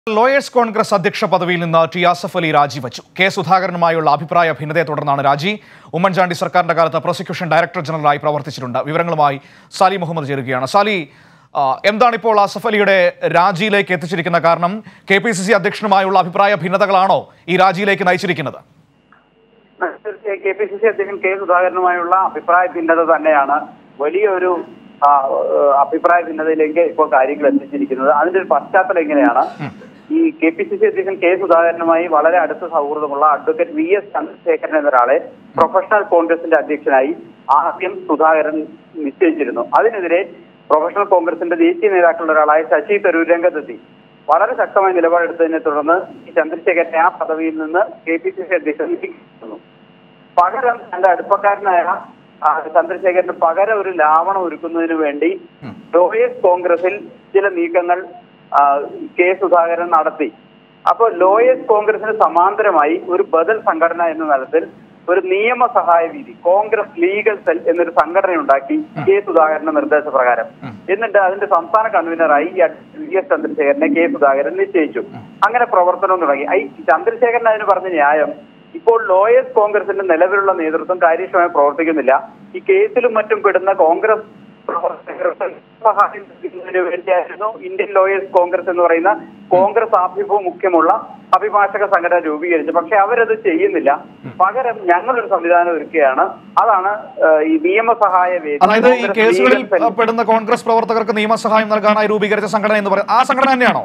Lawyers Congress അധ്യക്ഷ പദവിയിൽ നിന്ന് ടി ആസഫ് അലി രാജിവച്ചു കെ സുധാകരനുമായുള്ള അഭിപ്രായ ഭിന്നതയെ തുടർന്നാണ് രാജി ഉമ്മൻചാണ്ടി സർക്കാരിന്റെ കാലത്ത് പ്രോസിക്യൂഷൻ ഡയറക്ടർ ജനറലായി പ്രവർത്തിച്ചിട്ടുണ്ട് വിവരങ്ങളുമായി സാലി മുഹമ്മദ് ചേരുകയാണ് സാലി ആ, എന്താണ് ഇപ്പോൾ ആസഫ് അലിയുടെ രാജിയിലേക്ക് എത്തിച്ചിരിക്കുന്ന കാരണം കെ പി സി സി അധ്യക്ഷനുമായുള്ള അഭിപ്രായ ഭിന്നതകളാണോ ഈ രാജിയിലേക്ക് നയിച്ചിരിക്കുന്നത് തീർച്ചയായും കെ പി സി സി അധ്യക്ഷൻ കെ സുധാകരനുമായുള്ള അഭിപ്രായ ഭിന്നത തന്നെയാണ് വലിയൊരു ആ, ഏഹ്, അഭിപ്രായ ഭിന്നതയിലേക്ക് ഇപ്പോൾ കാര്യങ്ങൾ എത്തിച്ചിരിക്കുന്നത് അതിന്റെ ഒരു പശ്ചാത്തലം എങ്ങനെയാണ് ഈ കെ പി സി സി അധ്യക്ഷൻ കെ സുധാകരനുമായി വളരെ അടുത്ത സൗഹൃദമുള്ള അഡ്വക്കേറ്റ് വി എസ് ചന്ദ്രശേഖരൻ എന്നൊരാളെ പ്രൊഫഷണൽ കോൺഗ്രസിന്റെ അധ്യക്ഷനായി ആദ്യം സുധാകരൻ നിശ്ചയിച്ചിരുന്നു അതിനെതിരെ പ്രൊഫഷണൽ കോൺഗ്രസിന്റെ ദേശീയ നേതാക്കളുടെ ഒരാളായ ശശി തരൂർ രംഗത്തെത്തി വളരെ ശക്തമായ നിലപാടെടുത്തതിനെ തുടർന്ന് ഈ ചന്ദ്രശേഖരനെ ആ പദവിയിൽ നിന്ന് കെ പി സി സി അധ്യക്ഷൻ നീക്കുന്നു പകരം തന്റെ അടുപ്പക്കാരനായ ആ, ചന്ദ്രശേഖരന് പകരം ഒരു ലാവണം ഒരുക്കുന്നതിന് വേണ്ടി ലോയേഴ്സ് കോൺഗ്രസിൽ ചില നീക്കങ്ങൾ ആ, കെ സുധാകരൻ നടത്തി അപ്പോൾ ലോയേഴ്സ് കോൺഗ്രസിന് സമാന്തരമായി ഒരു ബദൽ സംഘടന എന്ന തലത്തിൽ ഒരു നിയമ സഹായ വീതി കോൺഗ്രസ് ലീഗൽ സെൽ എന്നൊരു സംഘടന ഉണ്ടാക്കി കെ സുധാകരന്റെ നിർദ്ദേശപ്രകാരം എന്നിട്ട് അതിന്റെ സംസ്ഥാന കൺവീനറായി ഈ വി എസ് ചന്ദ്രശേഖരനെ കെ സുധാകരൻ നിശ്ചയിച്ചു അങ്ങനെ പ്രവർത്തനം തുടങ്ങി ഈ ചന്ദ്രശേഖരൻ അതിന് പറഞ്ഞ ന്യായം ഇപ്പോൾ ലോയേഴ്സ് കോൺഗ്രസിന്റെ നിലവിലുള്ള നേതൃത്വം കാര്യക്ഷമമായി പ്രവർത്തിക്കുന്നില്ല ഈ കേസിലും മറ്റും പെടുന്ന കോൺഗ്രസ് പ്രവർത്തകർക്ക് സഹായം നൽകുന്നതിന് വേണ്ടിയായിരുന്നു ഇന്ത്യൻ ലോയേഴ്സ് കോൺഗ്രസ് എന്ന് പറയുന്ന കോൺഗ്രസ് ആഭിമുഖ്യമുള്ള അഭിഭാഷക സംഘടന രൂപീകരിച്ചത് പക്ഷെ അവരത് ചെയ്യുന്നില്ല പകരം ഞങ്ങളൊരു സംവിധാനം ഒരുക്കുകയാണ് അതാണ് ഏഹ്, ഈ നിയമസഹായ വേദി അതായത് ഈ കോൺഗ്രസ് കേസുകളിൽ ലീഗൽ സെൽ. പെടുന്ന കോൺഗ്രസ് പ്രവർത്തകർക്ക് നിയമസഹായം നൽകാനായി രൂപീകരിച്ച സംഘടന എന്ന് പറയുന്നത് ആ സംഘടന തന്നെയാണോ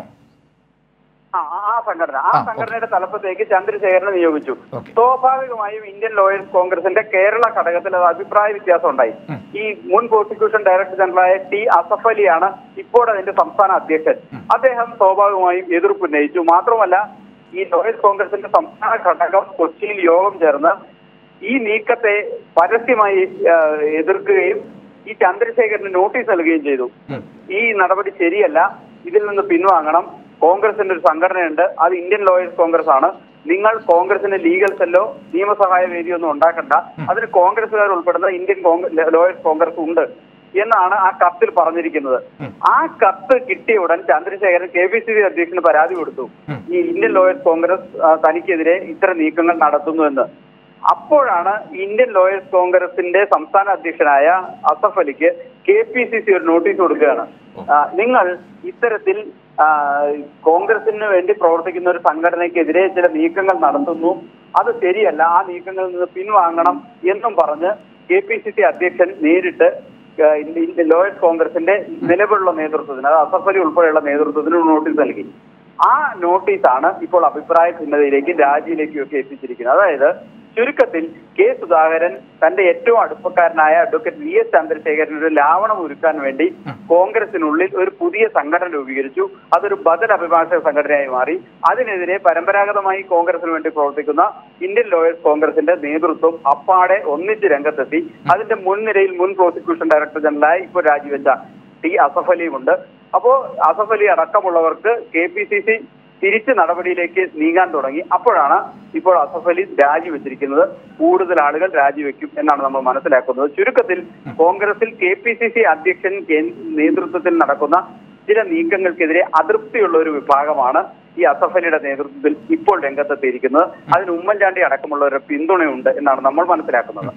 ആ ആ സംഘടന ആ ആ, സംഘടനയുടെ തലപ്പത്തേക്ക് ചന്ദ്രശേഖരനെ നിയോഗിച്ചു ഓക്കേ. സ്വാഭാവികമായും ഇന്ത്യൻ ലോയേഴ്സ് കോൺഗ്രസിന്റെ കേരള ഘടകത്തിൽ അത് അഭിപ്രായ വ്യത്യാസം ഉണ്ടായി ഈ മുൻ പ്രോസിക്യൂഷൻ ഡയറക്ടർ ജനറലായ ടി അസഫ് അലിയാണ് ഇപ്പോൾ അതിന്റെ സംസ്ഥാന അധ്യക്ഷൻ അദ്ദേഹം സ്വാഭാവികമായും എതിർപ്പ് ഉന്നയിച്ചു മാത്രമല്ല ഈ ലോയേഴ്സ് കോൺഗ്രസിന്റെ സംസ്ഥാന ഘടകം കൊച്ചിയിൽ യോഗം ചേർന്ന് ഈ നീക്കത്തെ പരസ്യമായി ആ, എതിർക്കുകയും ഈ ചന്ദ്രശേഖരന് നോട്ടീസ് നൽകുകയും ചെയ്തു ഈ നടപടി ശരിയല്ല ഇതിൽ നിന്ന് പിൻവാങ്ങണം കോൺഗ്രസിന്റെ ഒരു സംഘടനയുണ്ട് അത് ഇന്ത്യൻ ലോയേഴ്സ് കോൺഗ്രസ് ആണ് നിങ്ങൾ കോൺഗ്രസിന്റെ ലീഗൽ സെല്ലോ നിയമസഹായ വേദിയോ ഒന്നും ഉണ്ടാക്കണ്ട അതിന് കോൺഗ്രസുകാർ ഉൾപ്പെടുന്ന ഇന്ത്യൻ കോൺഗ്രസ് ലോയേഴ്സ് കോൺഗ്രസ് ഉണ്ട് എന്നാണ് ആ കത്തിൽ പറഞ്ഞിരിക്കുന്നത് ആ കത്ത് കിട്ടിയ ഉടൻ Chandrasekharan K P C C അധ്യക്ഷന് പരാതി കൊടുത്തു ഈ ഇന്ത്യൻ ലോയേഴ്സ് കോൺഗ്രസ് ആ, തനിക്കെതിരെ ഇത്തരം നീക്കങ്ങൾ നടത്തുന്നു എന്ന് അപ്പോഴാണ് ഇന്ത്യൻ ലോയേഴ്സ് കോൺഗ്രസിന്റെ സംസ്ഥാന അധ്യക്ഷനായ അസഫ് അലിക്ക് കെ പി സി സി ഒരു നോട്ടീസ് കൊടുക്കുകയാണ് ആ, നിങ്ങൾ ഇത്തരത്തിൽ ആ, കോൺഗ്രസിന് വേണ്ടി പ്രവർത്തിക്കുന്ന ഒരു സംഘടനയ്ക്കെതിരെ ചില നീക്കങ്ങൾ നടത്തുന്നു അത് ശരിയല്ല ആ നീക്കങ്ങളിൽ നിന്ന് പിൻവാങ്ങണം എന്നും പറഞ്ഞ് കെ പി സി സി അധ്യക്ഷൻ നേരിട്ട് ആ, ഇന്ത്യ- ഇന്ത്യ ലോയേഴ്സ് കോൺഗ്രസിന്റെ നിലവിലുള്ള നേതൃത്വത്തിന് അത് അസഫ് അലി ഉൾപ്പെടെയുള്ള നേതൃത്വത്തിന് ഒരു നോട്ടീസ് നൽകി ആ നോട്ടീസാണ് ഇപ്പോൾ അഭിപ്രായ ഭിന്നതയിലേക്കും രാജിയിലേക്കും ഒക്കെ എത്തിച്ചിരിക്കുന്നത് അതായത് ചുരുക്കത്തിൽ കെ സുധാകരൻ തന്റെ ഏറ്റവും അടുപ്പക്കാരനായ അഡ്വക്കേറ്റ് വി എസ് ചന്ദ്രശേഖരൻ ഒരു ലാവണം ഒരുക്കാൻ വേണ്ടി കോൺഗ്രസിനുള്ളിൽ ഒരു പുതിയ സംഘടന രൂപീകരിച്ചു അതൊരു ബദൽ അഭിഭാഷക സംഘടനയായി മാറി അതിനെതിരെ പരമ്പരാഗതമായി കോൺഗ്രസിന് വേണ്ടി പ്രവർത്തിക്കുന്ന ഇന്ത്യൻ ലോയേഴ്സ് കോൺഗ്രസിന്റെ നേതൃത്വം അപ്പാടെ ഒന്നിച്ച് രംഗത്തെത്തി അതിന്റെ മുൻനിരയിൽ മുൻ പ്രോസിക്യൂഷൻ ഡയറക്ടർ ജനറലായി ഇപ്പോൾ രാജിവെച്ച ടി അസഫ് അലിയുമുണ്ട് അപ്പോ അസഫ് അലി അടക്കമുള്ളവർക്ക് കെ പി സി സി തിരിച്ച് നടപടിയിലേക്ക് നീങ്ങാൻ തുടങ്ങി അപ്പോഴാണ് ഇപ്പോൾ അസഫ് അലി രാജിവെച്ചിരിക്കുന്നത് കൂടുതൽ ആളുകൾ രാജിവെക്കും എന്നാണ് നമ്മൾ മനസ്സിലാക്കുന്നത് ചുരുക്കത്തിൽ കോൺഗ്രസിൽ കെ പി സി സി അധ്യക്ഷൻ കേ- നേതൃത്വത്തിൽ നടക്കുന്ന ചില നീക്കങ്ങൾക്കെതിരെ അതൃപ്തിയുള്ള ഒരു വിഭാഗമാണ് ഈ അസഫ് അലിയുടെ നേതൃത്വത്തിൽ ഇപ്പോൾ രംഗത്തെത്തിയിരിക്കുന്നത് അതിന് ഉമ്മൻചാണ്ടി അടക്കമുള്ളവരുടെ പിന്തുണയുണ്ട് എന്നാണ് നമ്മൾ മനസ്സിലാക്കുന്നത്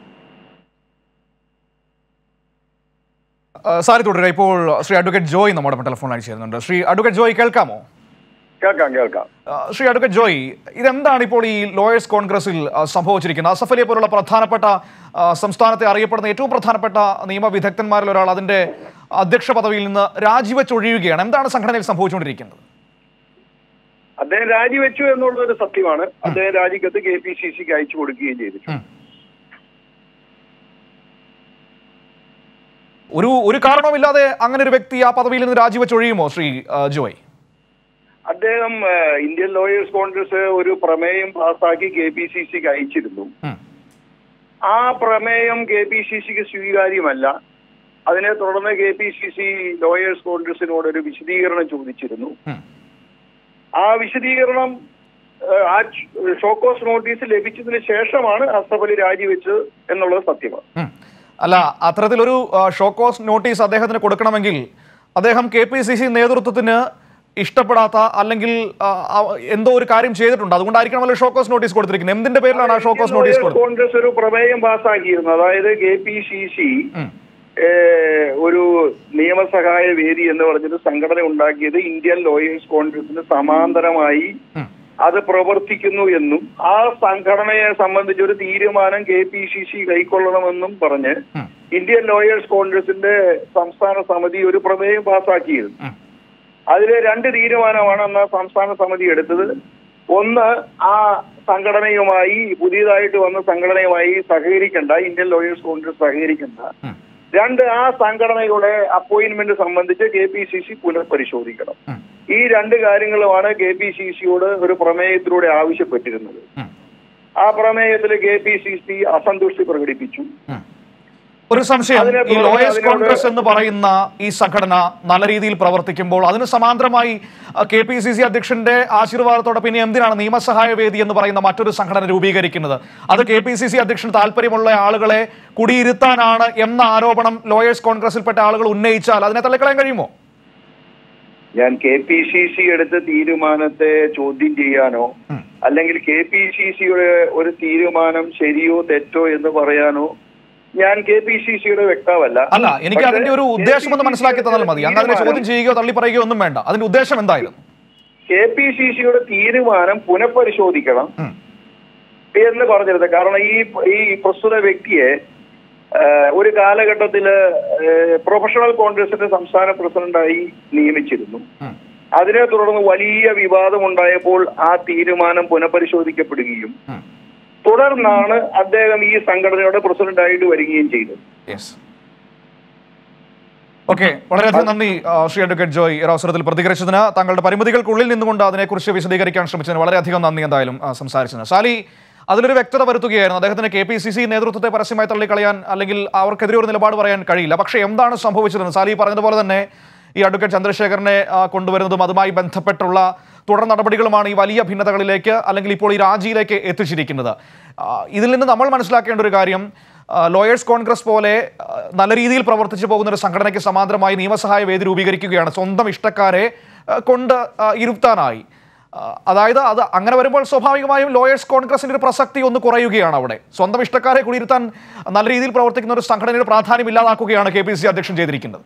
ആ, സാരി തുടരുക ഇപ്പോൾ ശ്രീ അഡ്വക്കേറ്റ് ജോയ് നമ്മുടെ ടെലിഫോൺ ലൈൻ ചേരുന്നുണ്ട് ശ്രീ അഡ്വക്കേറ്റ് ജോയ് കേൾക്കാമോ കേൾക്കാം കേൾക്കാം ആ, ശ്രീ അഡ്വക്കേറ്റ് ജോയ് ഇതെന്താണ് ഇപ്പോൾ ഈ ലോയേഴ്സ് കോൺഗ്രസിൽ ആ, സംഭവിച്ചിരിക്കുന്നത് അസഫ് അലിയെ പോലുള്ള പ്രധാനപ്പെട്ട ആ, സംസ്ഥാനത്തെ അറിയപ്പെടുന്ന ഏറ്റവും പ്രധാനപ്പെട്ട നിയമവിദഗ്ധന്മാരിൽ ഒരാൾ അതിന്റെ അധ്യക്ഷ പദവിയിൽ നിന്ന് രാജിവെച്ചൊഴിയുകയാണ് എന്താണ് സംഘടനയിൽ സംഭവിച്ചുകൊണ്ടിരിക്കുന്നത് അദ്ദേഹം രാജിവെച്ചു എന്നുള്ളതൊരു സത്യമാണ് അദ്ദേഹം രാജിക്കത്ത് കെ പി സി സിക്ക് അയച്ചു കൊടുക്കുകയും ചെയ്തിട്ടുണ്ട് ഒരു ഒരു കാരണവുമില്ലാതെ അങ്ങനെ ഒരു വ്യക്തി ആ പദവിയിൽ നിന്ന് രാജിവെച്ചൊഴിയുമോ ശ്രീ ആ, ജോയ് അദ്ദേഹം ആ, ഇന്ത്യൻ ലോയേഴ്സ് കോൺഗ്രസ് ഒരു പ്രമേയം പാസാക്കി കെ പി സി സിക്ക് അയച്ചിരുന്നു ഉം. ആ പ്രമേയം കെ പി സി സിക്ക് സ്വീകാര്യമല്ല അതിനെ തുടർന്ന് K P C C lawyers കോൺഗ്രസിനോട് ഒരു വിശദീകരണം ചോദിച്ചിരുന്നു ഉം. ആ വിശദീകരണം ആ, ആ ഷോക്കോസ് നോട്ടീസ് ലഭിച്ചതിന് ശേഷമാണ് അസഫ് അലി രാജിവെച്ചത് എന്നുള്ളത് സത്യമാണ് ഉം. അല്ല അത്തരത്തിലൊരു ആ, ഷോക്കോസ് നോട്ടീസ് അദ്ദേഹത്തിന് കൊടുക്കണമെങ്കിൽ അദ്ദേഹം കെ പി സി സി നേതൃത്വത്തിന് ഇഷ്ടപ്പെടാത്ത അല്ലെങ്കിൽ ആ, ആ, എന്തോ ഒരു കാര്യം ചെയ്തിട്ടുണ്ട് അതുകൊണ്ടായിരിക്കണമല്ലോ ഷോക്കോസ് നോട്ടീസ് കൊടുത്തിരിക്കുന്നത് എന്തിന്റെ പേരിലാണ് ആ ഷോക്കോസ് നോട്ടീസ് കൊടുത്തത് കോൺഗ്രസ് ഒരു പ്രമേയം പാസ്സാക്കിയിരുന്നു അതായത് കെ പി സി സി ഉം. ഒരു നിയമസഹായ വേദി എന്ന് പറഞ്ഞൊരു സംഘടന ഉണ്ടാക്കിയത് ഇന്ത്യൻ ലോയേഴ്സ് കോൺഗ്രസിന് സമാന്തരമായി ഉം. അത് പ്രവർത്തിക്കുന്നു എന്നും ആ സംഘടനയെ സംബന്ധിച്ച് ഒരു തീരുമാനം കെ പി സി സി കൈക്കൊള്ളണമെന്നും പറഞ്ഞ് ഉം. ഇന്ത്യൻ ലോയേഴ്സ് കോൺഗ്രസിന്റെ സംസ്ഥാന സമിതി ഒരു പ്രമേയം പാസ്സാക്കിയിരുന്നു ഉം. അതിലെ രണ്ട് തീരുമാനമാണ് അന്ന് ആ സംസ്ഥാന സമിതി എടുത്തത് ഒന്ന് ആ സംഘടനയുമായി പുതിയതായിട്ട് വന്ന സംഘടനയുമായി സഹകരിക്കേണ്ട ഇന്ത്യൻ ലോയേഴ്സ് കോൺഗ്രസ് സഹകരിക്കേണ്ട ഉം. രണ്ട് ആ സംഘടനയുടെ അപ്പോയിന്റ്മെന്റ് സംബന്ധിച്ച് കെ പി സി സി പുനഃപരിശോധിക്കണം ഉം. ഈ രണ്ട് കാര്യങ്ങളുമാണ് കെ പി സി സിയോട് ഒരു പ്രമേയത്തിലൂടെ ആവശ്യപ്പെട്ടിരുന്നത് ഉം. ആ പ്രമേയത്തിൽ കെ പി സി സി അസന്തുഷ്ടി പ്രകടിപ്പിച്ചു ഉം. ഒരു സംശയം അതിനെ ഈ തുടർന്ന് ലോയേഴ്സ് അതിനോട് കോൺഗ്രസ് എന്ന് പറയുന്ന ഈ സംഘടന നല്ല രീതിയിൽ പ്രവർത്തിക്കുമ്പോൾ അതിന് സമാന്തരമായി കെ പി സി സി അധ്യക്ഷന്റെ ആശീർവാദത്തോടെ പിന്നെ എന്തിനാണ് നിയമസഹായ വേദി എന്ന് പറയുന്ന മറ്റൊരു സംഘടന രൂപീകരിക്കുന്നത് അത് കെ പി സി സി അധ്യക്ഷന് താല്പര്യമുള്ള ആളുകളെ കുടിയിരുത്താനാണ് എന്ന ആരോപണം ലോയേഴ്സ് കോൺഗ്രസിൽപ്പെട്ട ആളുകൾ ഉന്നയിച്ചാൽ അതിനെ തള്ളിക്കളയാൻ കഴിയുമോ ഞാൻ കെ പി സി സി എടുത്ത തീരുമാനത്തെ ചോദ്യം ചെയ്യാനോ ഉം. അല്ലെങ്കിൽ കെ പി സി സിയുടെ ഒരു തീരുമാനം ശരിയോ തെറ്റോ എന്ന് പറയാനോ ഞാൻ കെ പി സി സിയുടെ വ്യക്താവല്ല അല്ല എനിക്ക് പക്ഷേ അതിന്റെ ഒരു ഉദ്ദേശം ഒന്ന് മനസ്സിലാക്കി തന്നാൽ മതി അങ്ങ് അതിനെ ചോദ്യം ചെയ്യുകയോ തള്ളി പറയുകയോ ഒന്നും വേണ്ട അതിന്റെ ഉദ്ദേശം എന്തായിരുന്നു കെ പി സി സിയുടെ തീരുമാനം പുനഃപരിശോധിക്കണം ഉം. എന്ന് പറഞ്ഞിരുന്നത് കാരണം ഈ ഈ പ്രസ്തുത വ്യക്തിയെ ആ, ഒരു കാലഘട്ടത്തില് ആ, പ്രൊഫഷണൽ കോൺഗ്രസിന്റെ സംസ്ഥാന പ്രസിഡന്റായി നിയമിച്ചിരുന്നു ഉം. അതിനെ തുടർന്ന് വലിയ വിവാദം ഉണ്ടായപ്പോൾ ആ തീരുമാനം പുനഃപരിശോധിക്കപ്പെടുകയും ഉം. തുടർന്നാണ് അദ്ദേഹം ഈ സംഘടനയുടെ പ്രസിഡന്റായിട്ട് വരികയും ചെയ്തത് യെസ് ഓക്കെ വളരെയധികം നന്ദി ആ, ശ്രീ അഡ്വക്കേറ്റ് ജോയ് ഈ ഒരു അവസരത്തിൽ പ്രതികരിച്ചതിന് താങ്കളുടെ പരിമിതികൾക്കുള്ളിൽ നിന്നുകൊണ്ട് അതിനെക്കുറിച്ച് വിശദീകരിക്കാൻ ശ്രമിച്ചതിന് വളരെയധികം നന്ദി എന്തായാലും ആ, സംസാരിച്ചതിന് സാലി അതിലൊരു വ്യക്തത വരുത്തുകയായിരുന്നു അദ്ദേഹത്തിന് കെ പി സി സി നേതൃത്വത്തെ പരസ്യമായി തള്ളിക്കളയാൻ അല്ലെങ്കിൽ അവർക്കെതിരെ ഒരു നിലപാട് പറയാൻ കഴിയില്ല പക്ഷേ എന്താണ് സംഭവിച്ചതെന്ന് സാലി പറഞ്ഞതുപോലെ തന്നെ ഈ അഡ്വക്കേറ്റ് ചന്ദ്രശേഖരനെ ആ, കൊണ്ടുവരുന്നതും അതുമായി ബന്ധപ്പെട്ടുള്ള തുടർ നടപടികളുമാണ് ഈ വലിയ ഭിന്നതകളിലേക്ക് അല്ലെങ്കിൽ ഇപ്പോൾ ഈ രാജിയിലേക്ക് എത്തിച്ചിരിക്കുന്നത് ആ, ഇതിൽ നിന്ന് നമ്മൾ മനസ്സിലാക്കേണ്ട ഒരു കാര്യം ആ, ലോയേഴ്സ് കോൺഗ്രസ് പോലെ ആ, നല്ല രീതിയിൽ പ്രവർത്തിച്ചു പോകുന്ന ഒരു സംഘടനയ്ക്ക് സമാന്തരമായി നിയമസഹായ വേദി രൂപീകരിക്കുകയാണ് സ്വന്തം ഇഷ്ടക്കാരെ ആ, കൊണ്ട് ആ, ഇരുത്താനായി ആ, അതായത് അത് അങ്ങനെ വരുമ്പോൾ സ്വാഭാവികമായും ലോയേഴ്സ് കോൺഗ്രസിന്റെ ഒരു പ്രസക്തി ഒന്ന് കുറയുകയാണ് അവിടെ സ്വന്തം ഇഷ്ടക്കാരെ കുടിയിരുത്താൻ നല്ല രീതിയിൽ പ്രവർത്തിക്കുന്ന ഒരു സംഘടനയുടെ പ്രാധാന്യം ഇല്ലാതാക്കുകയാണ് കെ പി സി അധ്യക്ഷൻ ചെയ്തിരിക്കുന്നത്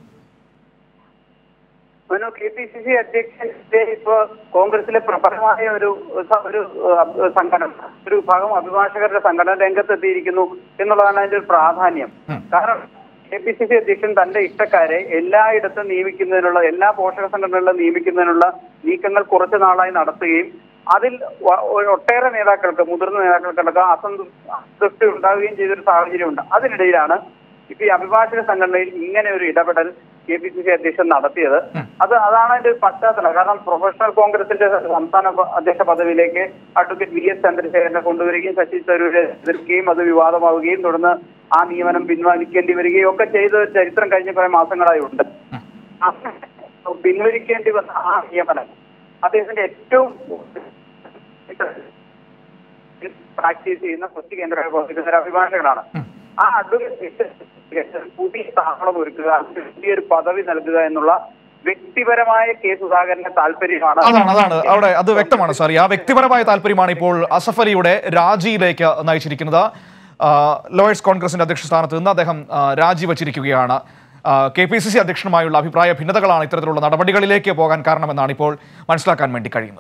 Manu K P C C അധ്യക്ഷന്റെ ഇപ്പോ കോൺഗ്രസിലെ പ്രബലമായ ഒരു സ- ഒരു അഹ്, സംഘടന ഒരു വിഭാഗം അഭിഭാഷകരുടെ സംഘടന രംഗത്തെത്തിയിരിക്കുന്നു എന്നുള്ളതാണ് അതിന്റെ ഒരു പ്രാധാന്യം കാരണം കെ പി സി സി അധ്യക്ഷൻ തന്റെ ഇഷ്ടക്കാരെ എല്ലായിടത്തും നിയമിക്കുന്നതിനുള്ള എല്ലാ പോഷക സംഘടനകളിലും നിയമിക്കുന്നതിനുള്ള നീക്കങ്ങൾ കുറച്ചു നാളായി നടത്തുകയും അതിൽ വ- ഒ- ഒട്ടേറെ നേതാക്കൾക്ക് മുതിർന്ന നേതാക്കൾക്കടക്കം അസന്തു- അസംതൃപ്തി ഉണ്ടാവുകയും ചെയ്തൊരു സാഹചര്യമുണ്ട് അതിനിടയിലാണ് ഇപ്പൊ ഈ അഭിഭാഷക സംഘടനയിൽ ഇങ്ങനെ ഒരു ഇടപെടൽ കെ പി സി സി അധ്യക്ഷൻ നടത്തിയത് അത് അതാണ് അതിന്റെ ഒരു പശ്ചാത്തലം കാരണം പ്രൊഫഷണൽ കോൺഗ്രസിന്റെ സംസ്ഥാന പ- അധ്യക്ഷ പദവിയിലേക്ക് അഡ്വക്കേറ്റ് വി എസ് ചന്ദ്രശേഖരനെ കൊണ്ടുവരികയും ശശി തരൂരെ എതിർക്കുകയും അത് വിവാദമാവുകയും തുടർന്ന് ആ നിയമനം പിൻവലിക്കേണ്ടി വരികയും ഒക്കെ ചെയ്ത ഒരു ചരിത്രം കഴിഞ്ഞ കുറെ മാസങ്ങളായി ഉണ്ട് അങ്ങനെ പിൻവലിക്കേണ്ടി വന്ന ആ നിയമനം അദ്ദേഹത്തിന്റെ ഏറ്റവും പ്രാക്ടീസ് ചെയ്യുന്ന കൊച്ചി കേന്ദ്ര പ്രവർത്തിക്കുന്ന ഒരു അഭിഭാഷകനാണ് ആ അഡ്വക്കേറ്റ് പുതിയ താവളം ഒരുക്കുക അതിന് പുതിയൊരു പദവി നൽകുക എന്നുള്ള വ്യക്തിപരമായ കെ സുധാകരന്റെ താല്പര്യമാണ് അതാണ് അതാണ് അവിടെ അത് വ്യക്തമാണ് സാർ ആ വ്യക്തിപരമായ താല്പര്യമാണ് ഇപ്പോൾ അസഫ് അലിയുടെ രാജിയിലേക്ക് നയിച്ചിരിക്കുന്നത് ആ, ലോയേഴ്സ് കോൺഗ്രസിന്റെ അധ്യക്ഷ സ്ഥാനത്ത് നിന്ന് അദ്ദേഹം ആ, രാജിവച്ചിരിക്കുകയാണ് കെ പി സി സി അധ്യക്ഷനുമായുള്ള അഭിപ്രായ ഭിന്നതകളാണ് ഇത്തരത്തിലുള്ള നടപടികളിലേക്ക് പോകാൻ കാരണമെന്നാണ് ഇപ്പോൾ മനസ്സിലാക്കാൻ വേണ്ടി കഴിയുന്നത്